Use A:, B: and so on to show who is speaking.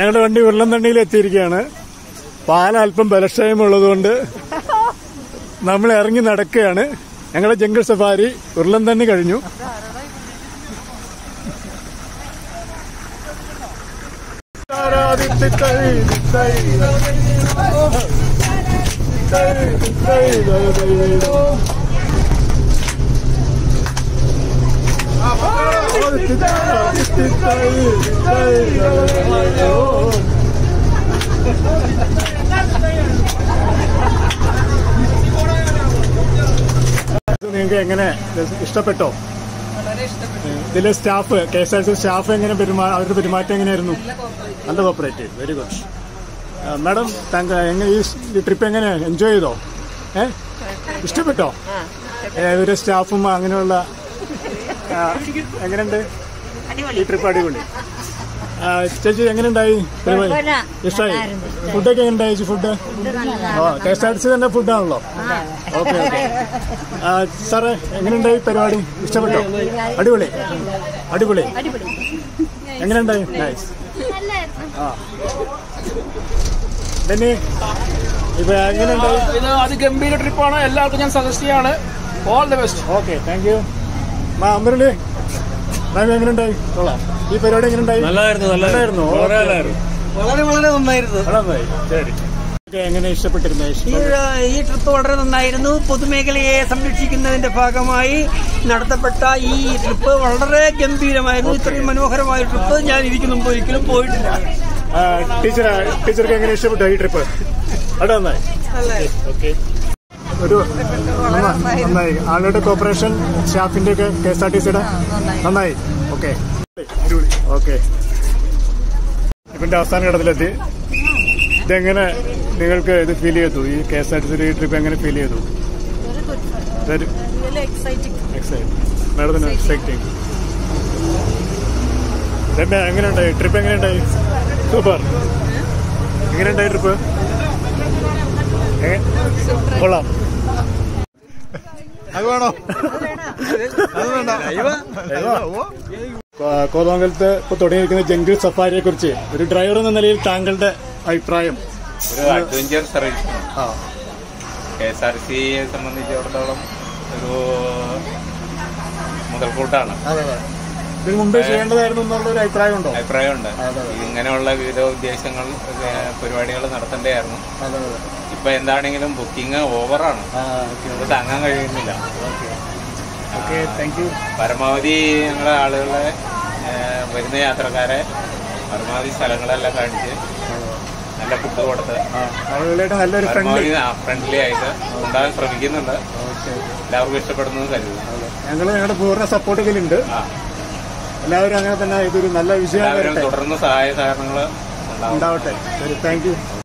A: ഞങ്ങളുടെ വണ്ടി ഉരുളന്തണ്ണിയിൽ എത്തിയിരിക്കുകയാണ് പാല അല്പം ബലക്ഷയം ഉള്ളതുകൊണ്ട് നമ്മൾ ഇറങ്ങി നടക്കുകയാണ് ഞങ്ങളുടെ ജംഗിൾ സഫാരി ഉരുളന്തണ്ണി കഴിഞ്ഞു നിങ്ങൾക്ക് എങ്ങനെ ഇഷ്ടപ്പെട്ടോ
B: വളരെ ഇഷ്ടപ്പെട്ടു
A: ഇതിലെ staff K S R T staff എങ്ങനെ പെരുമാ അവരുടെ പെരുമാറ്റം എങ്ങനെയായിരുന്നു നല്ല കോപ്പറേറ്റീവ് വെരി ഗുഡ് മാഡം താങ്കൾ എങ്ങനെ ഈ ട്രിപ്പ് എങ്ങനെ എൻജോയ് ചെയ്തോ ഏ ഇഷ്ടപ്പെട്ടോ ഏ, ഇവരുടെ സ്റ്റാഫും അങ്ങനെയുള്ള ആ, എങ്ങനെയുണ്ട് ഈ ട്രിപ്പ് അടിപൊളി ആ, ചേച്ചി എങ്ങനെയുണ്ടായി പരിപാടി ഇഷ്ടമായി ഫുഡൊക്കെ എങ്ങനെയുണ്ടായി ചേച്ചി food oh K S R T C തന്നെ ഫുഡാണല്ലോ ഓക്കെ ഓക്കെ സാറേ എങ്ങനെയുണ്ടായി പരിപാടി ഇഷ്ടപ്പെട്ടോ അടിപൊളി അടിപൊളി എങ്ങനെയുണ്ടായി നൈസ് ആ ബെന്നി ഇപ്പൊ എങ്ങനെയുണ്ടായി
C: ഇത് അതിഗംഭീര ട്രിപ്പാണ് എല്ലാവർക്കും ഞാൻ സജസ്റ്റ് ചെയ്യാണ് all the best
A: okay thank you മാ അമരുളി മാം എങ്ങനെയുണ്ടായി കൊള്ളാം ഈ പരിപാടി എങ്ങനെയുണ്ടായി
D: നല്ലതായിരുന്നു
A: നല്ലതായിരുന്നു
D: വളരെ
A: ഓക്കേ.
D: നല്ലതായിരുന്നു
E: വളരെ വളരെ നന്നായിരുന്നു
A: നല്ലതായി ശരി ഓക്കേ, എങ്ങനെ ഇഷ്ടപ്പെട്ടിരുന്നു
E: ഈ ഈ ട്രിപ്പ് വളരെ നന്നായിരുന്നു പൊതുമേഖലയെ സംരക്ഷിക്കുന്നതിന്റെ ഭാഗമായി നടത്തപ്പെട്ട ഈ ട്രിപ്പ് വളരെ ഗംഭീരമായിരുന്നു ഇത്രയും മനോഹരമായ ട്രിപ്പ് ഞാൻ ഇതിക്ക് മുമ്പ് ഒരിക്കലും പോയിട്ടില്ല
A: ടീച്ചർ ടീച്ചർക്ക് എങ്ങനെ ഇഷ്ടപ്പെട്ടു ഈ ട്രിപ്പ് അവിടെ നന്നായി ഓക്കെ ഒരു നന്നാ- നന്നായി ആളുടെ കോപ്പറേഷൻ സ്റ്റാഫിന്റെ ഒക്കെ കെ എസ് ആർ ടി സിയുടെ നന്നായി ഓക്കെ ഓക്കെ ഇവന്റെ അവസാന ഘട്ടത്തിലെത്തി ഇതെങ്ങനെ നിങ്ങൾക്ക് ഇത് ഫീൽ ചെയ്തു ഈ K S R T C trip എങ്ങനെ ഫീൽ ചെയ്തു വെരി എക്സൈറ്റ് മാഡത്തിന് എക്സൈറ്റിംഗ് രമ്യ എങ്ങനെയുണ്ടായി ട്രിപ്പ് എങ്ങനെയുണ്ടായി സൂപ്പർ എങ്ങനെയുണ്ടായി ട്രിപ്പ് കൊള്ളാം അത് വേണോ അത് വേണ്ട കോ- കോതമംഗലത്ത് ഇപ്പൊ തുടങ്ങിയിരിക്കുന്ന ജംഗിൾ സഫാരിയെ കുറിച്ച് ഒരു ഡ്രൈവർ എന്ന നിലയിൽ താങ്കളുടെ അഭിപ്രായം
F: ഒരു അഡ്വഞ്ചർ സർവീസ്
A: ആ
F: കെ എസ് ആർ സിയെ സംബന്ധിച്ചിടത്തോളം ഒരു മുതൽക്കൂട്ടാണ്
A: അതെ അതെ ഇതിന് മുമ്പേ ചെയ്യേണ്ടതായിരുന്നു എന്നുള്ള ഒരു അഭിപ്രായം ഉണ്ടോ
F: അഭിപ്രായമുണ്ട് ഇങ്ങനെയുള്ള വിവിധ ഉദ്ദേശങ്ങൾ പരിപാടികൾ നടത്തേണ്ടതായിരുന്നു
A: അതെ അതെ
F: ഇപ്പൊ എന്താണെങ്കിലും ബുക്കിംഗ് ഓവറാണ്
A: ആ ഓക്കെ
F: ഇത് താങ്ങാൻ കഴിയുന്നില്ല
A: ഓക്കെ താങ്ക് യു
F: പരമാവധി ഞങ്ങളെ ആളുകളെ ഏ, വരുന്ന യാത്രക്കാരെ പരമാവധി സ്ഥലങ്ങളെല്ലാം കാണിച്ച് നല്ല ഫുഡ് കൊടുത്ത്
A: ആളുകളായിട്ട് നല്ലൊരു ഫ്രണ്ട്ലി
F: പരമാവധി ഫ്രണ്ട്ലി ആയിട്ട് ഉണ്ടാകാൻ ശ്രമിക്കുന്നുണ്ട് എല്ലാവർക്കും ഇഷ്ടപ്പെടുന്നത് കരുതുന്നു
A: ഞങ്ങൾ ഞങ്ങളുടെ പൂർണ്ണ സപ്പോർട്ട് ഇതിലുണ്ട്
F: ആ
A: എല്ലാവരും അങ്ങനെ തന്നെ ഇതൊരു നല്ല വിജയം
F: എല്ലാവരും
A: വരട്ടെ
F: തുടർന്ന് സഹായ സഹകരണങ്ങൾ ഉണ്ടാവും
A: ഉണ്ടാവട്ടെ ശരി താങ്ക് യു